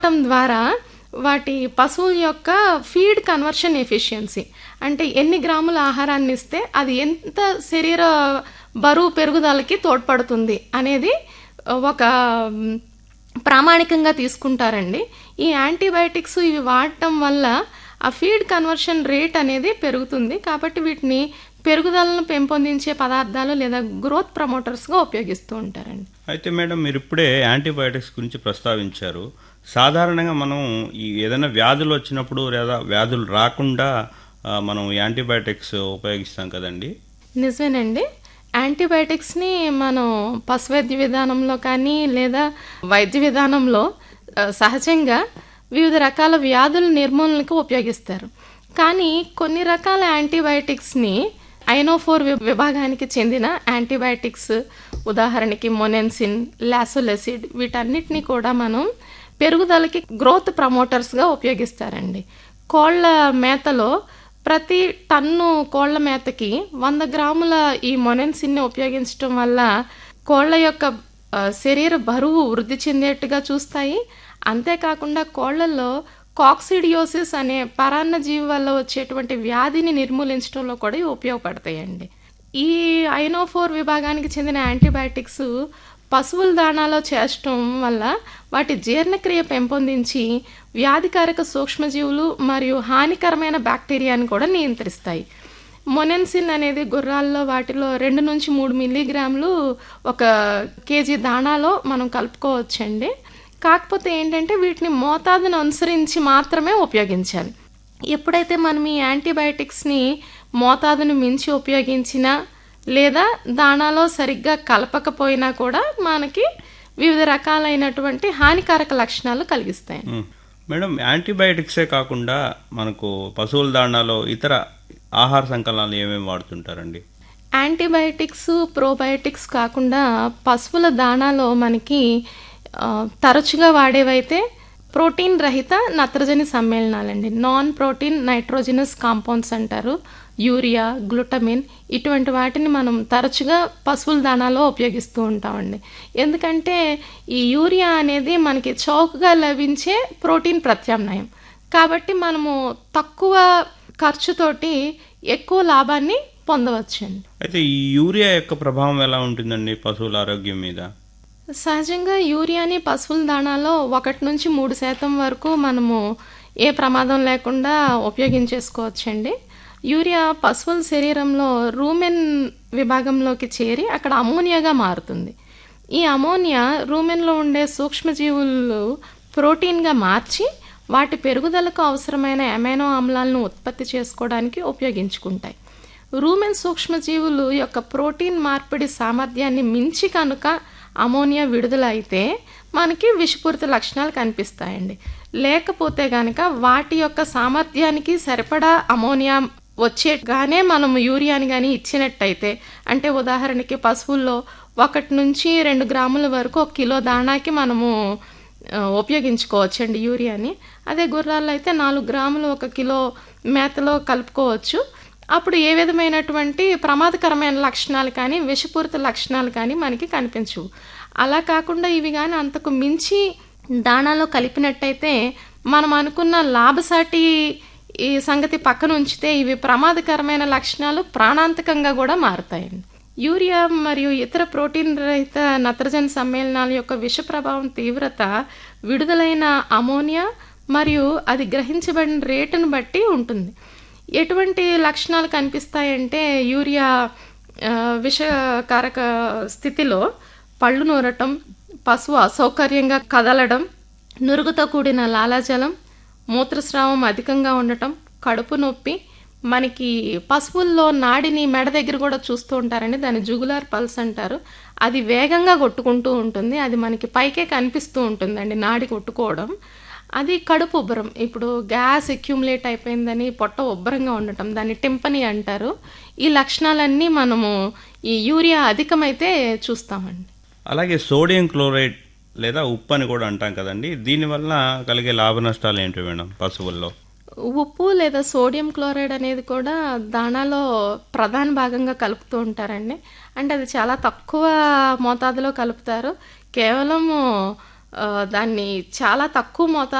వాడటం ద్వారా వాటి పశువుల యొక్క ఫీడ్ కన్వర్షన్ ఎఫిషియన్సీ అంటే ఎన్ని గ్రాముల ఆహారాన్ని ఇస్తే అది ఎంత శరీర బరువు పెరుగుదలకి తోడ్పడుతుంది అనేది ఒక మ్, ప్రామాణికంగా తీసుకుంటారండి ఈ యాంటీబయాటిక్స్ ఇవి వాడటం వల్ల ఆ ఫీడ్ కన్వర్షన్ రేట్ అనేది పెరుగుతుంది కాబట్టి వీటిని పెరుగుదలను పెంపొందించే పదార్థాలు లేదా గ్రోత్ ప్రమోటర్స్గా ఉపయోగిస్తూ ఉంటారండి అయితే మేడం మీరు ఇప్పుడే యాంటీబయాటిక్స్ గురించి ప్రస్తావించారు సాధారణంగా మనం ఈ ఏదైనా వ్యాధులు వచ్చినప్పుడు లేదా వ్యాధులు రాకుండా ఆ, మనం యాంటీబయాటిక్స్ ఉపయోగిస్తాం కదండి నిజమేనండి యాంటీబయాటిక్స్ని మనం పశువైద్య విధానంలో కానీ లేదా వైద్య విధానంలో ఆ, సహజంగా వివిధ రకాల వ్యాధుల నిర్మూలనకు ఉపయోగిస్తారు కానీ కొన్ని రకాల యాంటీబయాటిక్స్ని ఐనోఫోర్ వి- విభాగానికి చెందిన యాంటీబయాటిక్స్ ఉదాహరణకి మొనెన్సిన్ లాసోలెసిడ్ వీటన్నిటిని కూడా మనం పెరుగుదలకి గ్రోత్ ప్రమోటర్స్గా ఉపయోగిస్తారండి కోళ్ళ మేతలో ప్రతి టన్ను కోళ్ళ మేతకి వంద గ్రాముల ఈ మొనెన్సిన్ని ఉపయోగించడం వల్ల కోళ్ళ యొక్క ఆ, శరీర బరువు వృద్ధి చెందేట్టుగా చూస్తాయి అంతేకాకుండా కోళ్ళల్లో కాక్సిడియోసిస్ అనే పరాన్న జీవి వల్ల వచ్చేటువంటి వ్యాధిని నిర్మూలించడంలో కూడా ఇవి ఉపయోగపడతాయండి ఈ ఐనోఫోర్ విభాగానికి చెందిన యాంటీబయాటిక్స్ పశువుల దాణాలో చేర్చడం వల్ల వాటి జీర్ణక్రియ పెంపొందించి వ్యాధికారక సూక్ష్మజీవులు మరియు హానికరమైన బ్యాక్టీరియాని కూడా నియంత్రిస్తాయి మొనెన్సిన్ అనేది గుర్రాల్లో వాటిలో రెండు నుంచి మూడు మిల్లీగ్రాములు ఒక కేజీ దాణాలో మనం కలుపుకోవచ్చండి కాకపోతే ఏంటంటే వీటిని మోతాదును అనుసరించి మాత్రమే ఉపయోగించాలి ఎప్పుడైతే మనం ఈ యాంటీబయాటిక్స్ని మోతాదును మించి ఉపయోగించినా లేదా దాణాలో సరిగ్గా కలపకపోయినా కూడా మనకి వివిధ రకాలైనటువంటి హానికారక లక్షణాలు కలిగిస్తాయి మ్. మేడం యాంటీబయాటిక్సే కాకుండా మనకు పశువుల దాణాలో ఇతర ఆహార సంకలనాలు ఏమేమి వాడుతుంటారండి యాంటీబయాటిక్స్ ప్రోబయాటిక్స్ కాకుండా పశువుల దాణాలో మనకి ఆ, తరచుగా వాడేవైతే ప్రోటీన్ రహిత నత్రజని సమ్మేళనాలండి నాన్ ప్రోటీన్ నైట్రోజినస్ కాంపౌండ్స్ అంటారు యూరియా గ్లూటమిన్ ఇటువంటి వాటిని మనం తరచుగా పశువుల దాణాలో ఉపయోగిస్తూ ఉంటామండి ఎందుకంటే ఈ యూరియా అనేది మనకి చౌకగా లభించే ప్రోటీన్ ప్రత్యామ్నాయం కాబట్టి మనము తక్కువ ఖర్చుతోటి ఎక్కువ లాభాన్ని పొందవచ్చండి అయితే ఈ యూరియా యొక్క ప్రభావం ఎలా ఉంటుందండి పశువుల ఆరోగ్యం మీద సహజంగా యూరియాని పశువుల దాణాలో ఒకటి నుంచి మూడు శాతం వరకు మనము ఏ ప్రమాదం లేకుండా ఉపయోగించేసుకోవచ్చండి యూరియా పశువుల శరీరంలో రూమెన్ విభాగంలోకి చేరి అక్కడ అమోనియాగా మారుతుంది ఈ అమోనియా రూమెన్లో ఉండే సూక్ష్మజీవులు ప్రోటీన్గా మార్చి వాటి పెరుగుదలకు అవసరమైన అమైనో ఆమ్లాలను ఉత్పత్తి చేసుకోవడానికి ఉపయోగించుకుంటాయి రూమెన్ సూక్ష్మజీవులు యొక్క ప్రోటీన్ మార్పిడి సామర్థ్యాన్ని మించి కనుక అమోనియా విడుదల అయితే మనకి విషపూరిత లక్షణాలు కనిపిస్తాయండి లేకపోతే కనుక వాటి యొక్క సామర్థ్యానికి సరిపడా అమోనియా వచ్చేగానే మనం యూరియాని కానీ ఇచ్చినట్టయితే అంటే ఉదాహరణకి పశువుల్లో ఒకటి నుంచి రెండు గ్రాముల వరకు ఒక కిలో దాణాకి మనము ఆ, ఉపయోగించుకోవచ్చండి యూరియాని అదే గుర్రాల్లో అయితే నాలుగు గ్రాములు ఒక కిలో మేతలో కలుపుకోవచ్చు అప్పుడు ఏ విధమైనటువంటి ప్రమాదకరమైన లక్షణాలు కానీ విషపూరిత లక్షణాలు కానీ మనకి కనిపించవు అలా కాకుండా ఇవి కానీ అంతకు మించి దాణాలో కలిపినట్టయితే మనం అనుకున్న లాభసాటి ఈ సంగతి పక్కన ఉంచితే ఇవి ప్రమాదకరమైన లక్షణాలు ప్రాణాంతకంగా కూడా మారుతాయండి యూరియా మరియు ఇతర ప్రోటీన్ రహిత నత్రజని సమ్మేళనాల యొక్క విష ప్రభావం తీవ్రత విడుదలైన అమోనియా మరియు అది గ్రహించబడిన రేటును బట్టి ఉంటుంది ఎటువంటి లక్షణాలు కనిపిస్తాయంటే యూరియా ఆ, విషకారక స్థితిలో పళ్ళు నూరటం పశువు అసౌకర్యంగా కదలడం నురుగుతో కూడిన లాలాజలం మూత్రస్రావం అధికంగా ఉండటం కడుపు నొప్పి మనకి పశువుల్లో నాడిని మెడ దగ్గర కూడా చూస్తూ ఉంటారండి దాన్ని జుగులార్ పల్స్ అంటారు అది వేగంగా కొట్టుకుంటూ ఉంటుంది అది మనకి పైకే కనిపిస్తూ ఉంటుందండి నాడి కొట్టుకోవడం అది కడుపు ఉబ్బరం ఇప్పుడు గ్యాస్ అక్యూములేట్ అయిపోయిందని పొట్ట ఉబ్బరంగా ఉండటం దాన్ని టింపని అంటారు ఈ లక్షణాలన్నీ మనము ఈ యూరియా అధికమైతే చూస్తామండి అలాగే సోడియం క్లోరైడ్ లేదా ఉప్పు అని కూడా అంటాం కదండి దీనివల్ల కలిగే లాభ నష్టాలు ఏంటి మేడం పశువుల్లో ఉప్పు లేదా సోడియం క్లోరైడ్ అనేది కూడా దాణాలో ప్రధాన భాగంగా కలుపుతూ ఉంటారండి అంటే అది చాలా తక్కువ మోతాదులో కలుపుతారు కేవలం ఆ, దాన్ని చాలా తక్కువ మోతాదు